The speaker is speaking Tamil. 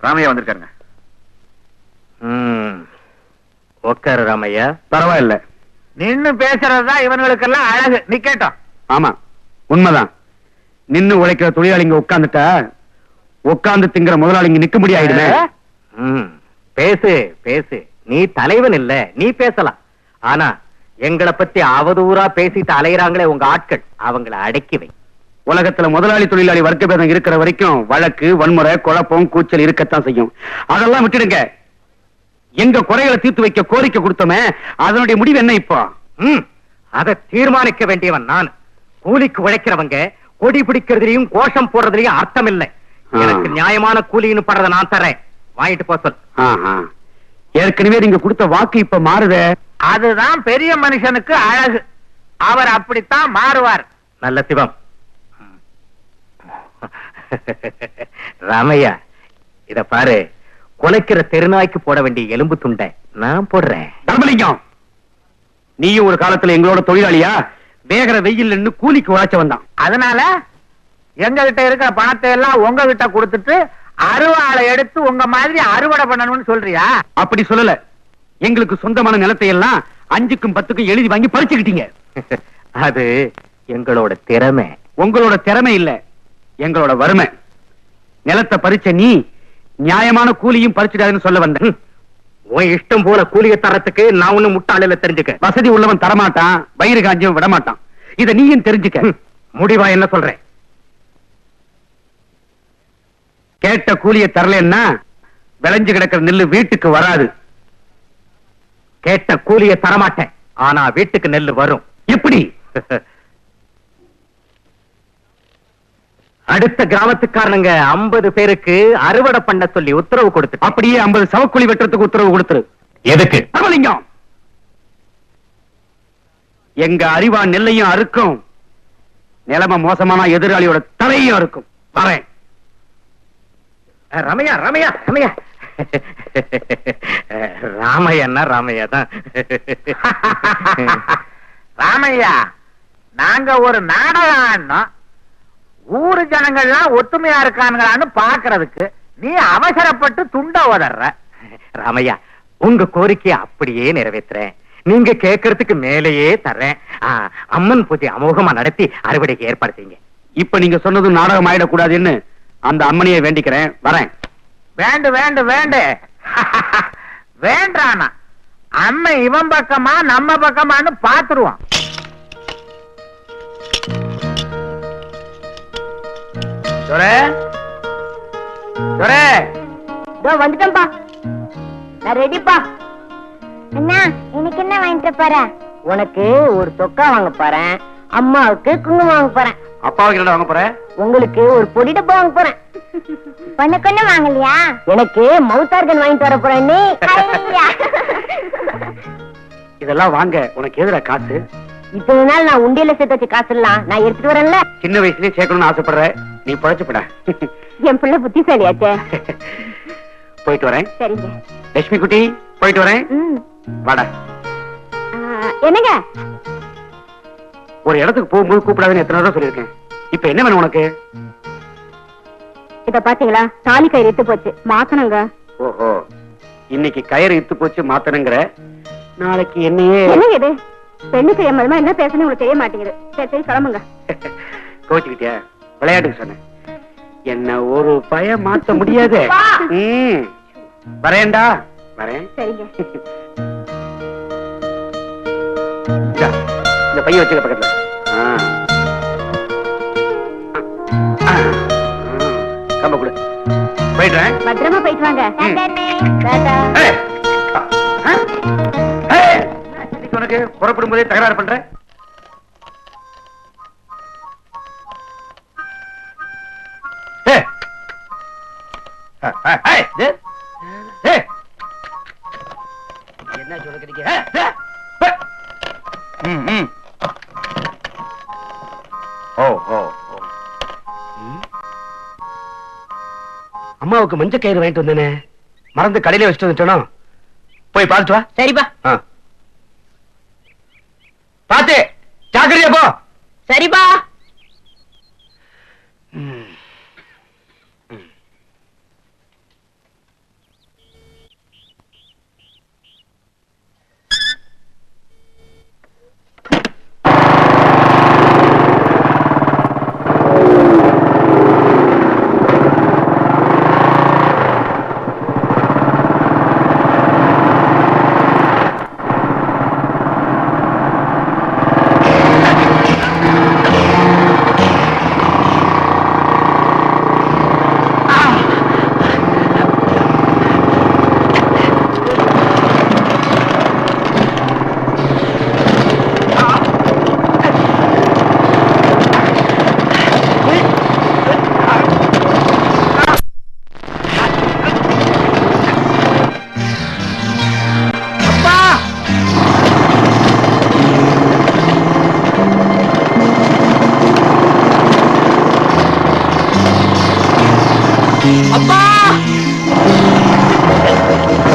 ராமையா வந்திருக்காருங்க உட்காரு ராமையா பரவாயில்ல நின்னு பேசுறதுதான் இவனுங்களுக்கெல்லாம் அழகு நிக்கட்டும் ஆமா உண்மைதான் நின்னு உழைக்கிற தொழிலாளிங்க உட்கார்ந்துட்டா உட்கார்ந்து திங்கிற முதலாளிங்க நிக்க முடியாயிடுமே ம், பேசு பேசு நீ தலைவன் இல்ல நீ பேசலாம் ஆனா எங்களை பத்தி அவதூறா பேசிட்டு அலையறாங்களே உங்க ஆட்கள் அவங்கள அடக்கி வை உலகத்துல முதலாளி தொழிலாளி வர்க்க பேதம் இருக்கிற வரைக்கும் வழக்கு வன்முறை குழப்பம் கூச்சல் இருக்கத்தான் செய்யும் அதெல்லாம் விட்டுடுங்க எங்க குறைகளை தீர்த்து வைக்க கோரிக்கை கொடுத்தோமே அதனுடைய முடிவு என்ன இப்போ ம், அதை தீர்மானிக்க வேண்டியவன் நான் கூலிக்கு உழைக்கிறவங்க கொடி பிடிக்கிறதுலயும் கோஷம் போடுறதுலயும் அர்த்தம் இல்லை ஆ. எனக்கு நியாயமான கூலின்னு படுறத நான் தரேன் வாங்கிட்டு போ சொல் ஆஹா. ஏற்கனவே நீங்க கொடுத்த வாக்கு இப்ப மாறுதே அதுதான் பெரிய மனுஷனுக்கு அழகு அவர் அப்படித்தான் மாறுவார் நல்ல சிவம் ராமையா இத பாரு குலைக்கிற தெருநாய்க்கு போட வேண்டிய எலும்பு துண்டை நான் போடுறேன் தர்மலிங்கம் நீயும் ஒரு காலத்துல எங்களோட தொழிலாளியா வேகிற வெயில் நின்னு கூலிக்கு உழைச்ச வந்தான் அதனால எங்க கிட்ட இருக்கிற பணத்தை எல்லாம் உங்ககிட்ட கொடுத்துட்டு அருவாளை எடுத்து உங்க மாதிரி அறுவடை பண்ணணும்னு சொல்றியா அப்படி சொல்லல எங்களுக்கு சொந்தமான நிலத்தை எல்லாம் அஞ்சுக்கும் பத்துக்கும் எழுதி வாங்கி பறிச்சுக்கிட்டீங்க அது எங்களோட திறமை உங்களோட திறமை இல்ல எங்களோட வறுமை நிலத்தை பறிச்ச நீ நியாயமான கூலியும் பறிச்சிடாதுன்னு சொல்ல வந்தேன் உன் இஷ்டம் போல கூலிய தரத்துக்கு நான் ஒண்ணு முட்டாளில தெரிஞ்சுக்க வசதி உள்ளவன் தரமாட்டான் வயிறு காஞ்சும் விட மாட்டான் இத நீயும் தெரிஞ்சுக்க ம், முடிவா என்ன சொல்றேன் கேட்ட கூலிய தரலன்னா விளைஞ்சு கிடக்கிற நெல்லு வீட்டுக்கு வராது கேட்ட கூலிய தரமாட்டேன் ஆனா வீட்டுக்கு நெல்லு வரும் எப்படி அடுத்த கிராமத்துக்காரனுங்க ஐம்பது பேருக்கு அறுவடை பண்ண சொல்லி உத்தரவு கொடுத்து அப்படியே ஐம்பது சவக்குழி வெட்டுறதுக்கு உத்தரவு கொடுத்துரு எதுக்கு தர்மலிங்கம் எங்க அறிவா நெல்லையும் அறுக்கும் நிலைமை மோசமான எதிராளியோட தலையும் அறுக்கும் வரேன் ரமையா ரமையா ரமையா ராமையன்னா ராமையா தான் ராமையா நாங்க ஒரு நாடகம் ஆடினோம் ஊரு ஜனங்கள்லாம் ஒத்துமையா இருக்கானுங்களான்னு பாக்குறதுக்கு நீ அவசரப்பட்டு துண்ட உதற ராமையா உங்க கோரிக்கையை அப்படியே நிறைவேத்துறேன் நீங்க கேட்கறதுக்கு மேலேயே தர்றேன் ஆ, அம்மன் பூஜை அமோகமா நடத்தி அறுவடைக்கு ஏற்பாடு செய்யுங்க இப்ப நீங்க சொன்னது நாடகம் ஆயிடக்கூடாதுன்னு அந்த அம்மனையை வேண்டிக்கிறேன் வரேன் வேண்டு வேண்டு வேண்டு வேண்டானா அம்மன் இவன் பக்கமா நம்ம பக்கமான்னு பாத்துருவோம் துரை துரை இதோ வந்துட்டேன்பா நான் ரெடிப்பா அண்ணா எனக்கு என்ன வாங்கிட்டு போற உனக்கு ஒரு சொக்கா வாங்க போறேன் அம்மாவுக்கு குங்குமம் வாங்க போறேன் அப்பாவுக்கு என்ன வாங்க போற உங்களுக்கு ஒரு பொடி டப்பா வாங்க போறேன் உனக்கு ஒண்ணு வாங்கலையா எனக்கு மவுத்தார்கன் வாங்கிட்டு வர போறேன்னு இதெல்லாம் வாங்க உனக்கு எதுடா காசு இத்தனை நாள் நான் உண்டியல சேர்த்து வச்ச காசு எல்லாம் நான் எடுத்துட்டு வரேன்ல சின்ன வயசுலயே சேர்க்கணும்னு ஆசைப்படுற நீ பழச்சுப்பட என் பிள்ளை புத்திசாலியாச்சே போயிட்டு வரேன் சரிங்க லட்சுமி குட்டி போயிட்டு வரேன் ம். வாடா ஆ, என்னங்க ஒரு இடத்துக்கு போகும்போது கூப்பிடாதுன்னு எத்தனை தடவை சொல்லியிருக்கேன் இப்ப என்ன வேணும் உனக்கு இத பாத்தீங்களா தாலி கயிறு எடுத்து போச்சு மாத்தணுங்க ஓஹோ இன்னைக்கு கயிறு இத்து போச்சு மாத்தணுங்கிற நாளைக்கு என்னையே என்னங்க இது பெண்ணுக்கு எம்மதமா என்ன பேசணும் உங்களுக்கு தெரிய மாட்டேங்குது சரி சரி கிளம்புங்க கோச்சுக்கிட்டியா விளையாட்டுக்கு சொன்னேன் என்ன ஒரு பய மாத்த முடியாது வா. ம். வரேன்டா வரேன் சரிங்க இந்தா, இந்த பைய வச்சுக்க பக்கத்துல ஆ. ஆ. ஆ. கம்ப கொடு போயிடுறேன் பத்திரமா போயிட்டு வாங்க ம். டாடா. ஏய். ஆ. ஏய். இன்னைக்கு உனக்கு புறப்படும் போதே தகராறு பண்ற ஏய். ஆ, ஆ, ஏய், இது. ஏய். என்ன சொல்லுக்கிறீங்க ஏய், ஏய். ஏய். ம், ம். ஓ ஓ ஓ. ம். அம்மாவுக்கு மஞ்சள் கயிறு வாங்கிட்டு வந்தேனே மறந்து கடையில வச்சுட்டு வந்துட்டோம் போய் பார்த்துட்டு வா சரிப்பா ஆ. பாத்து ஜாக்கிரதையா போ சரிப்பா ம். ம். அப்பா